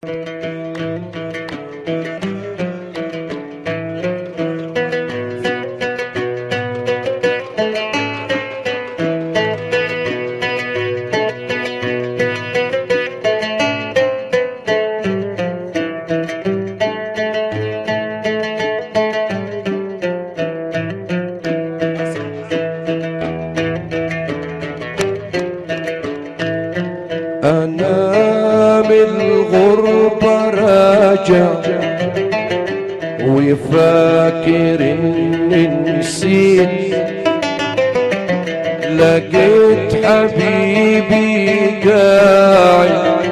أنا من الغربة راجع وفاكر إني نسيت لقيت حبيبي قاعد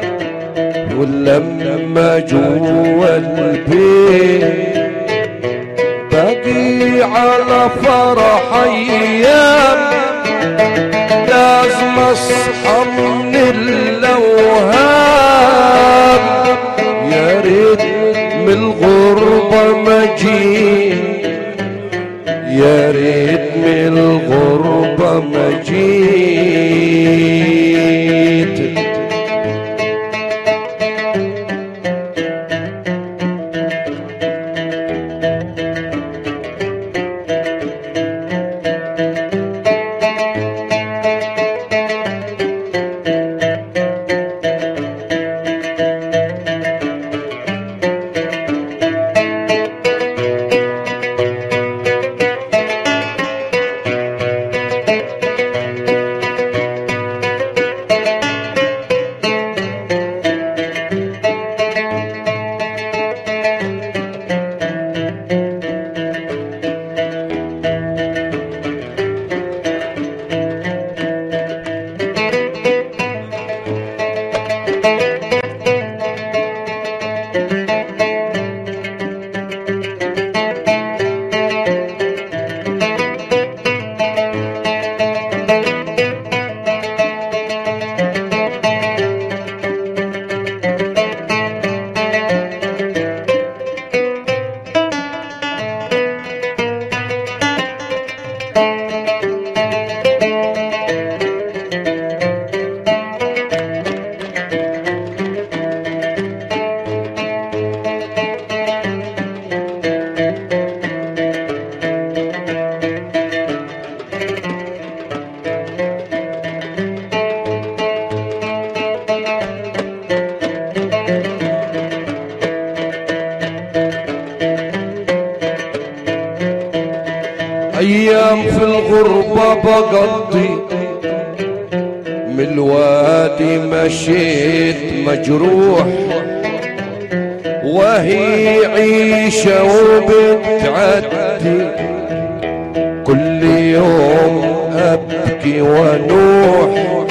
ولما جوا البيت باقي على فرح ايام لازم اصحى من الاوهام يا ريت من الغربة ما جيت يا ريت من الغربة ما جيت ايام في الغربة بقضي من الوادي مشيت مجروح وهي عيشة وبتعدي كل يوم ابكي ونوح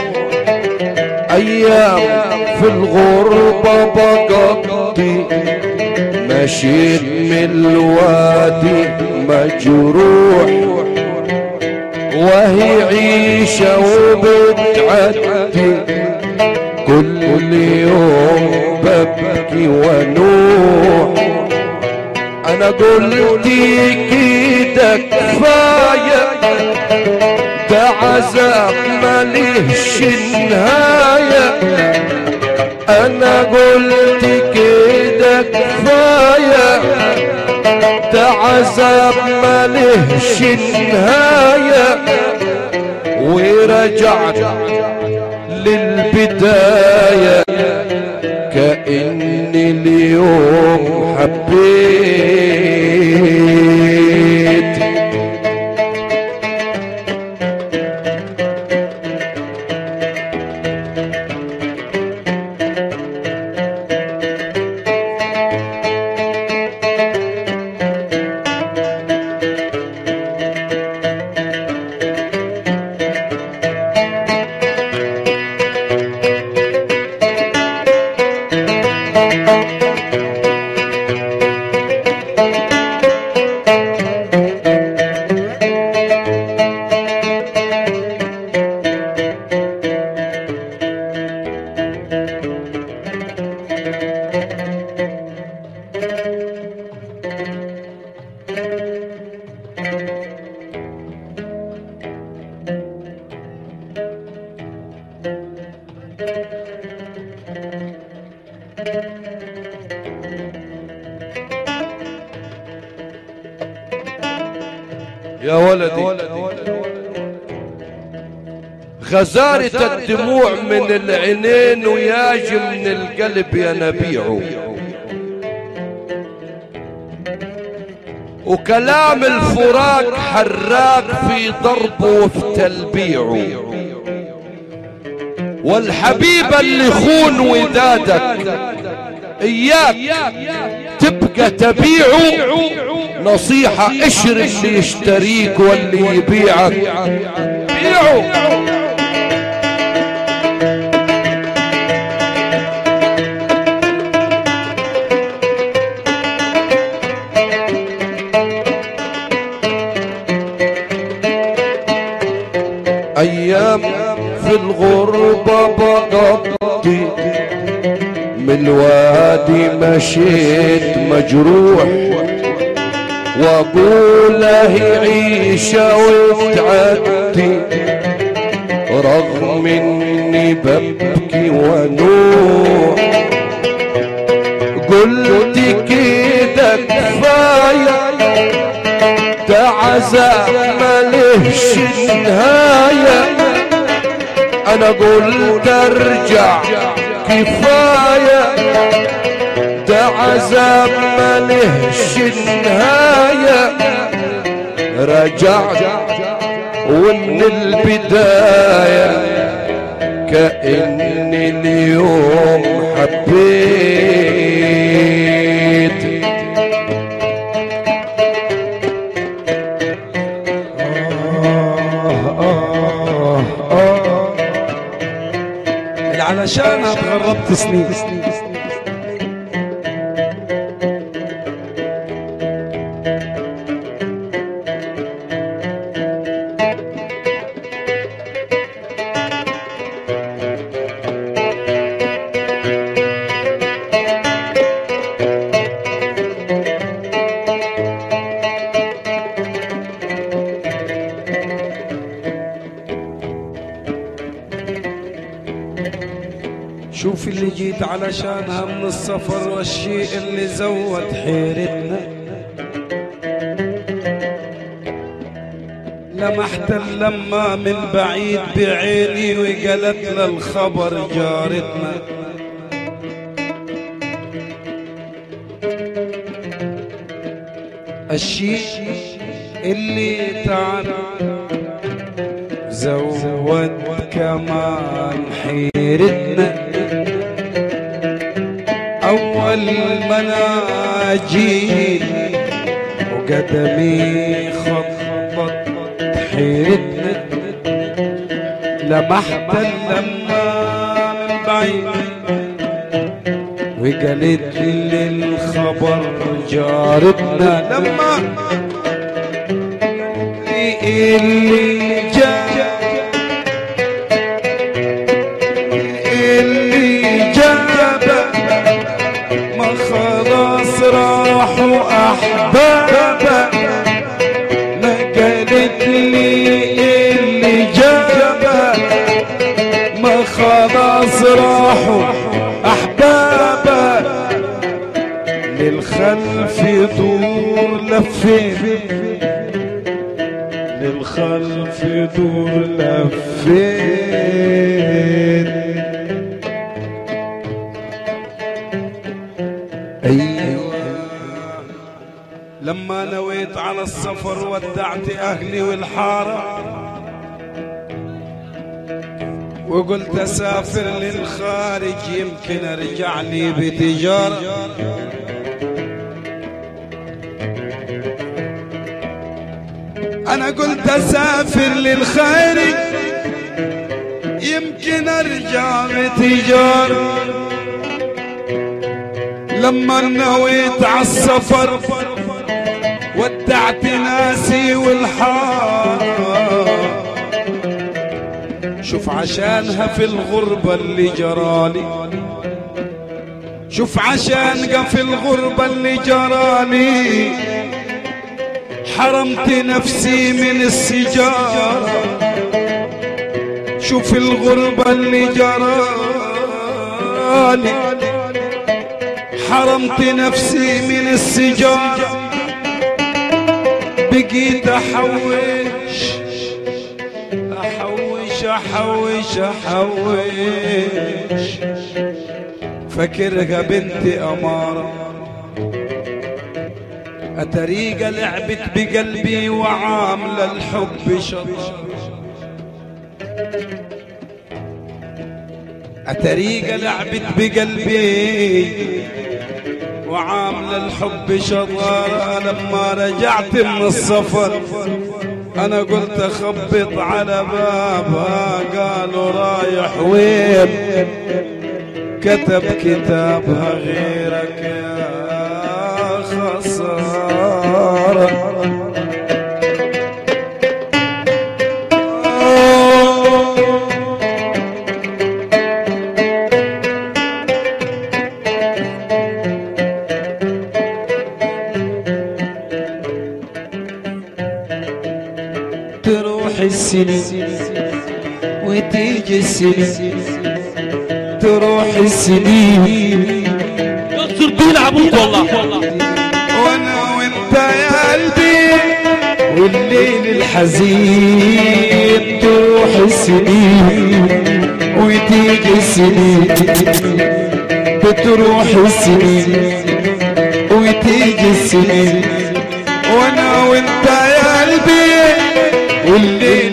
ايام في الغربة بقضي مشيت من الوادي مجروح وهي عيشة وبتعدي كل يوم ببكي ونوح انا قلت كده كفاية ده عذاب مليش نهاية انا قلت كده كفاية ده عذاب ملهش نهاية ورجعت للبداية كأني اليوم حبيت يا ولدي غزارة الدموع من العينين وياجي من القلب يا نبيعو وكلام الفراق حراق في ضربه وفي تلبيعه والحبيب اللي خون ودادك اياك تبقى تبيعه نصيحة اشر اللي يشتريك واللي يبيعك بيعه ايام في الغربة بقضي من الوادي مشيت مجروح واقول له عيشة وتعدي رغم اني ببكي ونوح قلت كده كفايه تعزى ملهش نهاية انا قلت ارجع كفاية تعزى ملهش نهاية رجعت ومن البداية كأني اليوم حبيت اللي علشانها اتغربت سنين شوف اللي جيت علشانها من السفر والشيء اللي زود حيرتنا لمحت اللمة من بعيد بعيني وقالت للخبر جارتنا الشيء اللي تعب زود كمان حيرتنا أول ما ناجي وقدمي خطط حيرتنا لمحت اللمة من بعيد وقالت لي الخبر جارتنا لما اللي جاء اللي جاب ما خلاص راحوا احبابا ما قالت لي اللي جاب ما خلاص راحوا احبابا للخلف دور لفين للخلف دور لفين ايوه لما نويت على السفر ودعت اهلي والحاره وقلت اسافر للخارج يمكن ارجع لي بتجاره انا قلت اسافر للخارج يمكن ارجع بتجارة لما نويت على السفر ودعت ناسي والحارة شوف عشانها في الغربة اللي جرالي شوف عشان في الغربة اللي جرالي حرمت نفسي من السجارة شوف الغربة اللي جرالي حرمت نفسي من السجارة بقيت احوش احوش احوش احوش فاكرها بنت اماره أتريقة لعبت بقلبي وعاملة الحب شطار أتريقة لعبت بقلبي وعاملة الحب شطارة لما رجعت من السفر أنا قلت أخبط على بابها قالوا رايح وين كتب كتابها غيرك يا خسارة تروح السنين وتيجي السنين تروح السنين يصر بيلعبوك والله وانا وانت يا قلبي والليل الحزين تروح السنين وتيجي السنين بتروح السنين وتيجي السنين وانا وانت يا قلبي والليل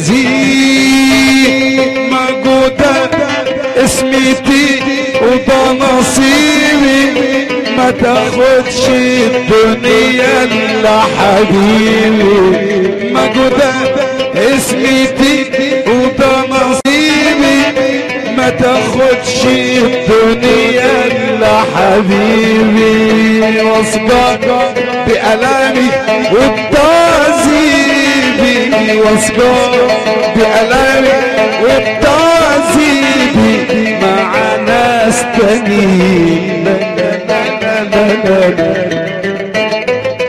الحزين موجودة اسمتي وده نصيبي ما تاخدش الدنيا الا حبيبي موجودة اسمتي وده نصيبي ما تاخدش الدنيا الا حبيبي واصبر بألامي وبتعذيبي واصبر بألامي وبتعذيبي مع ناس تانيين لا لا لا لا لا لا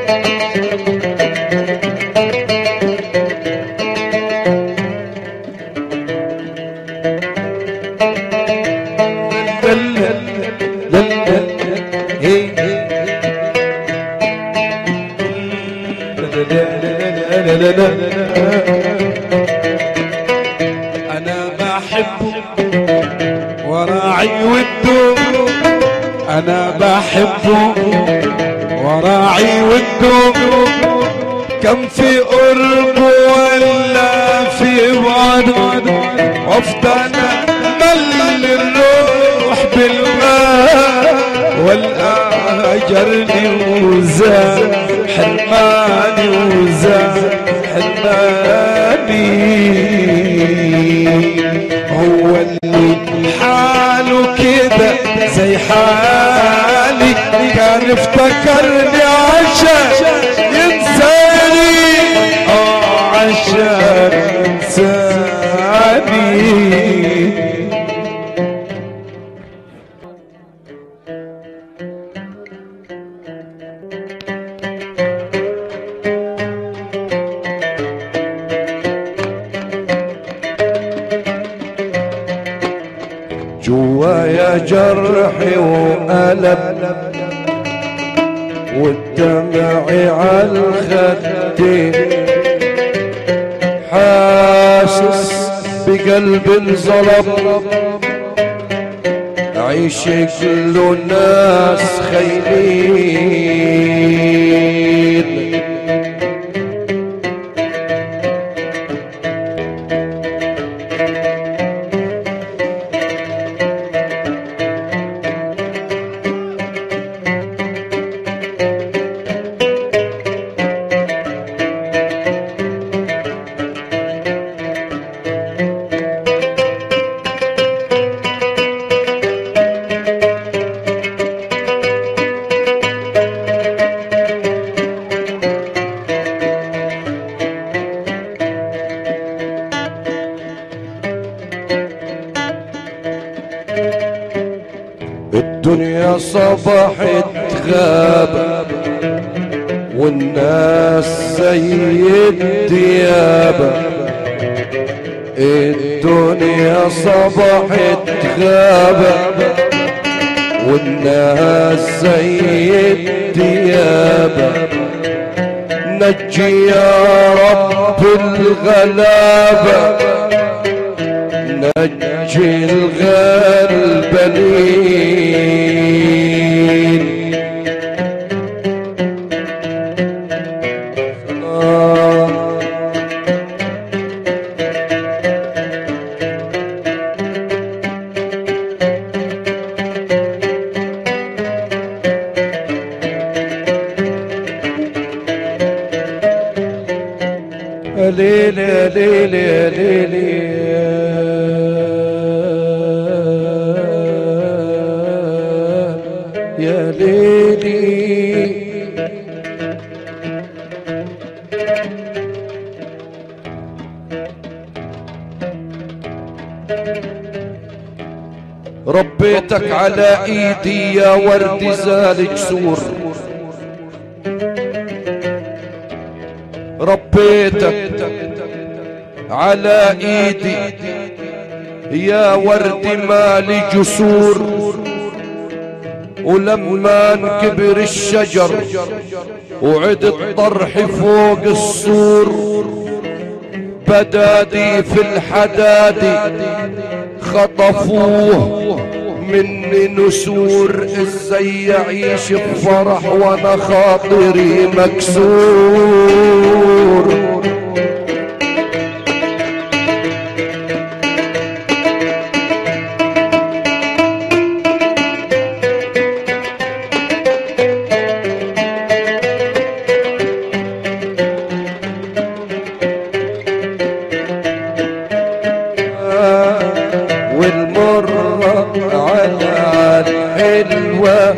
انا بحبه وراعي وده انا بحبه وراعي وده كم في قربه ولا في بعده وافضل مل الروح بالماء والاجرني وزاد حرماني وزاد حرماني هو اللي حاله كده زي حالي كان افتكرني عشان ينساني اه عشان ينساني جوايا جرحي وألم والدمع على الخد حاسس بقلب انظلم عيش كل الناس خاينين الدنيا صبحت غابة والناس زي الديابة الدنيا صبحت غابة والناس زي الديابة نجي يا رب الغلابة نجي الغلبانين آه. ليلي ليلي ليلي يا ليلي ربيتك على ايدي يا ورد زال جسور ربيتك على ايدي يا ورد مالي جسور ولما انكبر الشجر وعد الطرح فوق السور بدادي في الحدادي خطفوه مني نسور ازاي يعيش بفرح وانا خاطري مكسور والمرة على الحلوة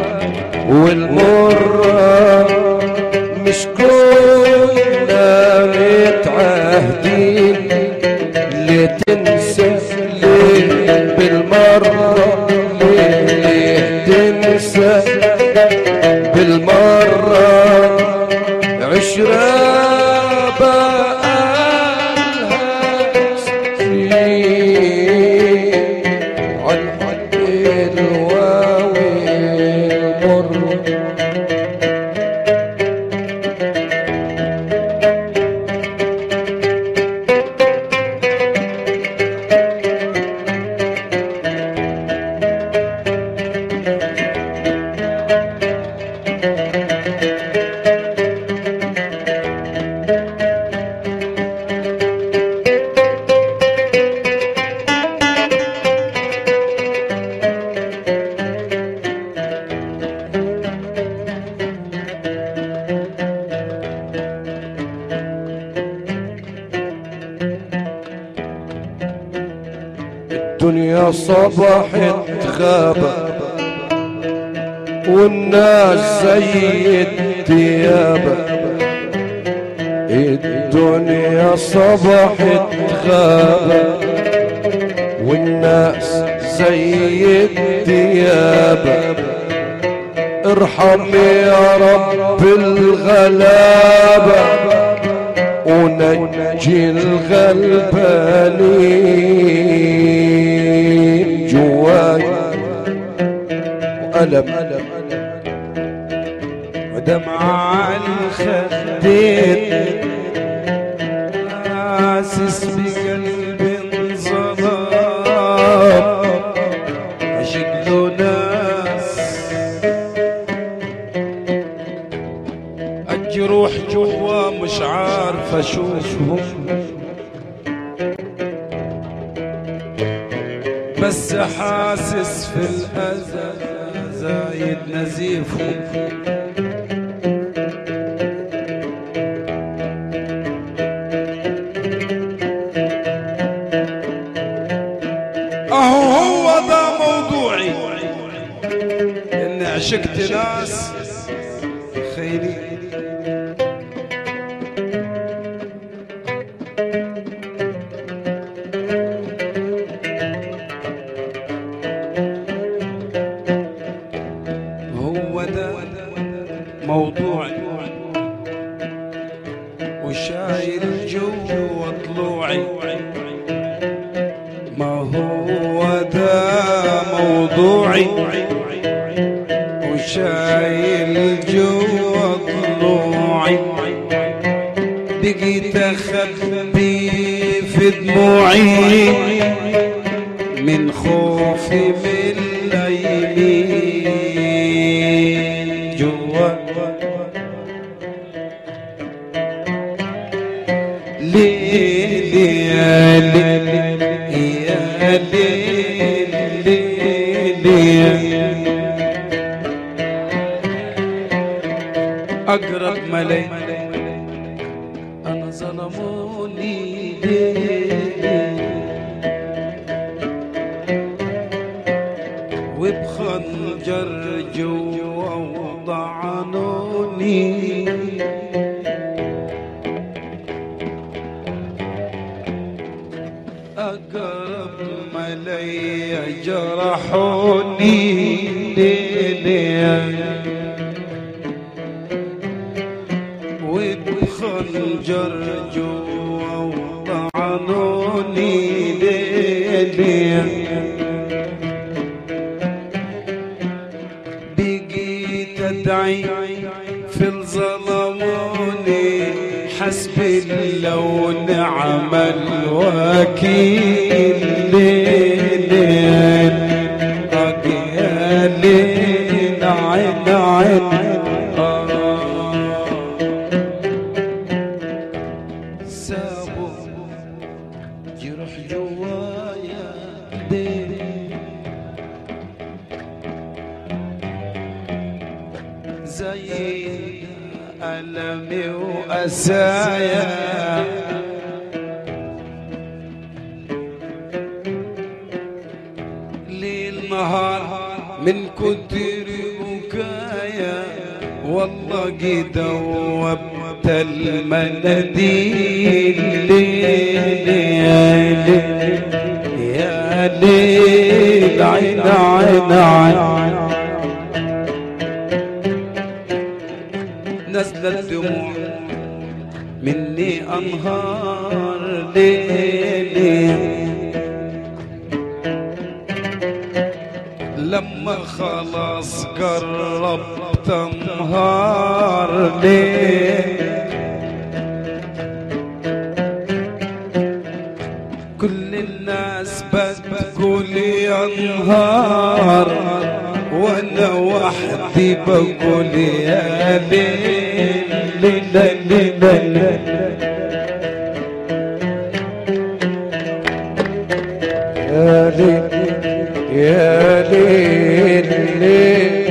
والمرة مش كنا متعهدين ليه تنسى ليه بالمرة ليه, ليه تنسى بالمرة عشرة بقالها سنين عالحد الواوي المر الدنيا صبحت غابة والناس زي الديابة الدنيا صبحت غابة والناس زي الديابة ارحم يا رب الغلابة ونجي الغلبانين جواي ألم ودمع الخدين حاسس بقلبي انظلام عشق له ناس الجروح جوا مش عارف اشوفهم بس حاسس في الأذى زايد نزيفهم اهو هو ده موضوعي اني عشقت ناس خيري هو ده موضوعي وشايل جوا طلوعي ما هو ده موضوعي وشايل جوا ضلوعي بقيت اخبي في دموعي من خوفي من اليمين جوا ليل يا ليل يا ليل ليل يا أقرب ملي أنا ظلموني وبخنجر جوا وضعنوني أقرب ملي جرحوني ليلي وبخنجر جوا وطعنوني ليلي بقيت ادعي في الظلموني حسبي لو نعم الوكيل ليلي يا ليل عين عين آه سابوا جرح جوايا ديري زي ألمي وأسايا ليل نهار من كتر بكايا والله قد دوبت المناديل ليل يا ليل يا ليل عين عين عين نزلت دموع مني أنهار ليلي لما خلاص قربت انهار ليه كل الناس بتقول يا نهار وانا وحدي بقول يا ليل ليل ليل ليل يا ليل يا ليل ليل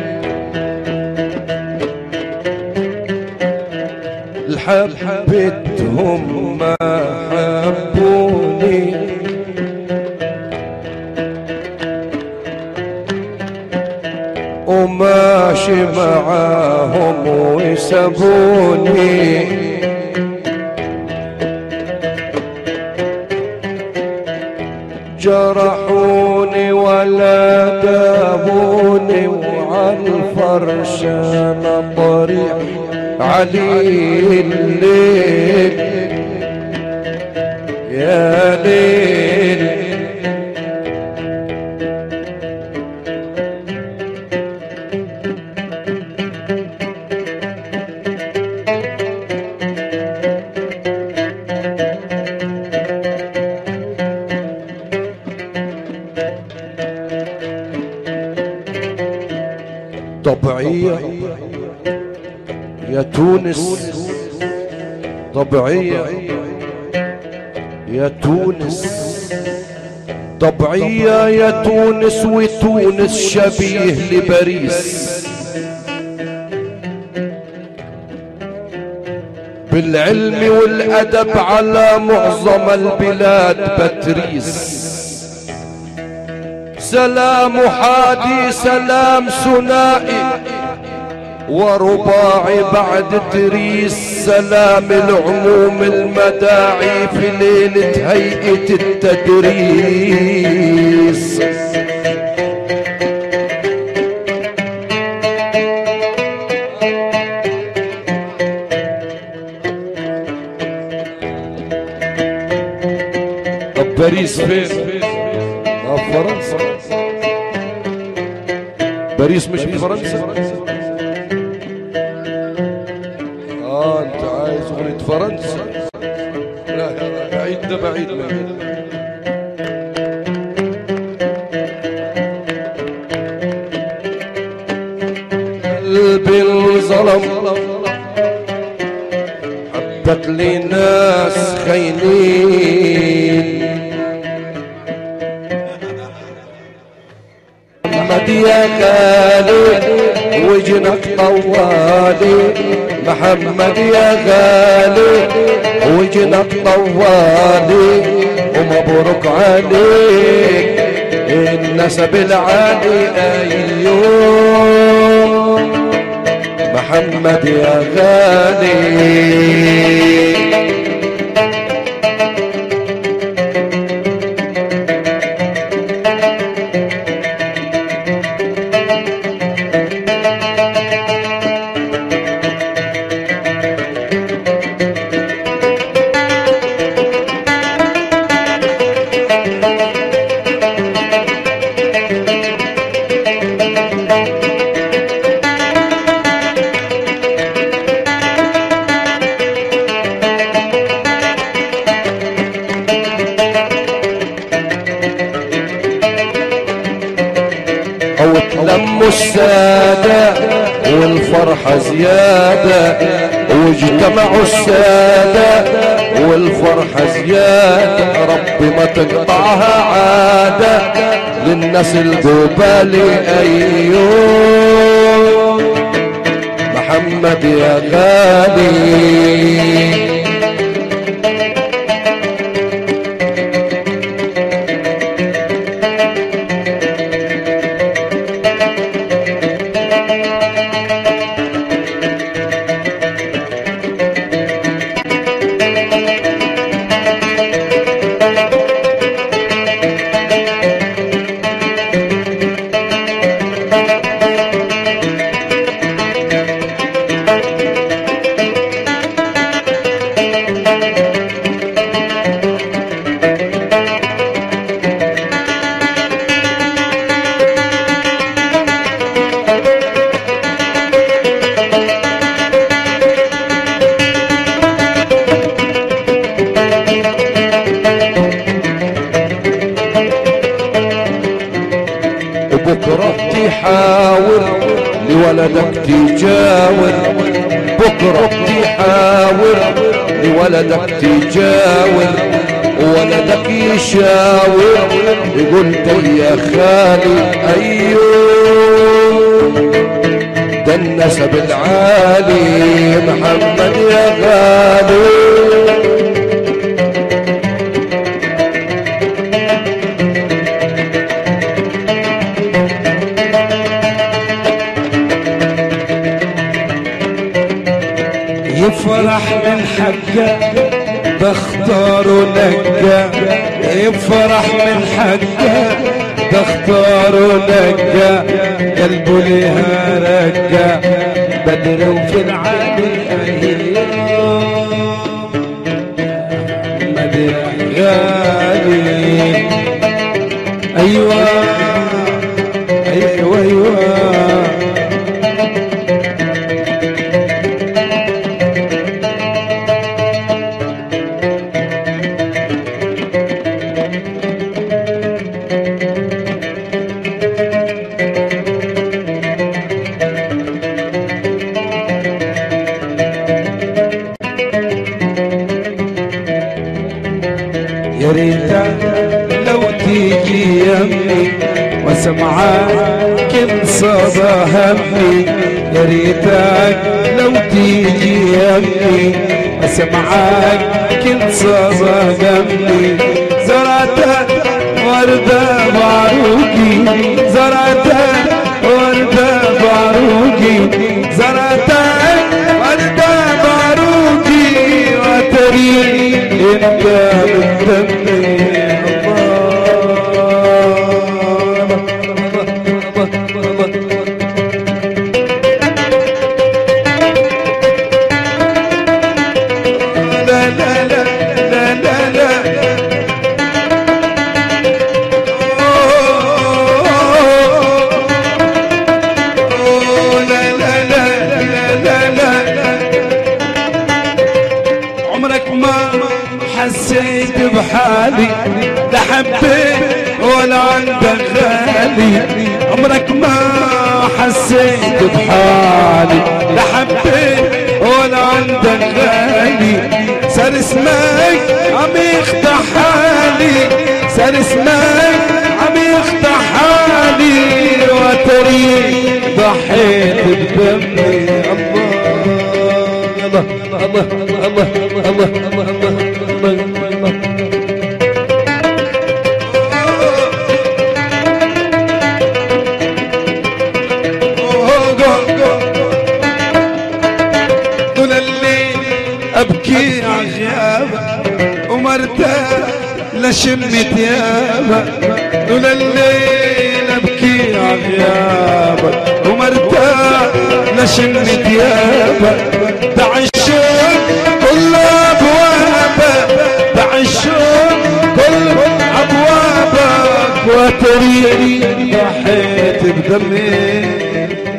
حبتهم ما حبوني وماشي معاهم ويسبوني جرحوني ولا دابوني وعلى الفرش انا طريح علي الليل يا ليل طبيعية يا تونس طبيعية يا تونس طبيعية يا تونس وتونس شبيه لباريس بالعلم والأدب على معظم البلاد بتريس سلام حادي سلام ثنائي ورباعي بعد تريس سلام العموم المداعي في ليلة هيئة التدريس طب باريس فين؟ ما في فرنسا باريس مش في فرنسا اه انت عايز اغنية فرنسا لا لا بعيد ده بعيد مني قلبي انظلم حبت لي ناس خاينين محمد يا غالي وجنك طوالي محمد يا غالي وجنك طوالي ومبروك عليك النسب العالي ايوه محمد يا غالي او تلموا السادة والفرحة زيادة واجتمعوا السادة والفرحة زيادة ربي ما تقطعها عادة للناس القبالي ايوه محمد يا غالي وبكرة تحاور لولدك تجاور بكرة تحاور لولدك تجاور ولدك يشاور يقول ده يا خالي ايوه ده النسب العالي محمد يا غالي يفرح من حقه بختار ونقى يفرح من حقه بختار ونقى قلبه لها رقة بدر وفي العالي محمد يا غالي ايوه ايوه ايوه يا ريتك لو تيجي يمي واسمعك كل صدى همي يا ريتك لو تيجي يمي واسمعك كل صدى همي زرعتك وردة بعروقي زرعتك وردة بعروقي زرعتك وردة بعروقي وتريني انت من دمي لا لا لا لا لا لا حالي لا حبيت ولا عندك غالي عمرك ما حسيت بحالي لا حبيت ولا عندك غالي صار اسمك عم يخدع حالي صار اسمك عم يخدع حالي وتري ضحيت بدمي الله الله الله الله الله الله الله الله الله طول الليل ابكي على غيابك ومرتاح لشم ثيابك طول الليل ابكي على غيابك ومرتاح لشم ثيابك دع الشوق كل ابوابك دع الشوق كل ابوابك وتريني ضحيت بدمي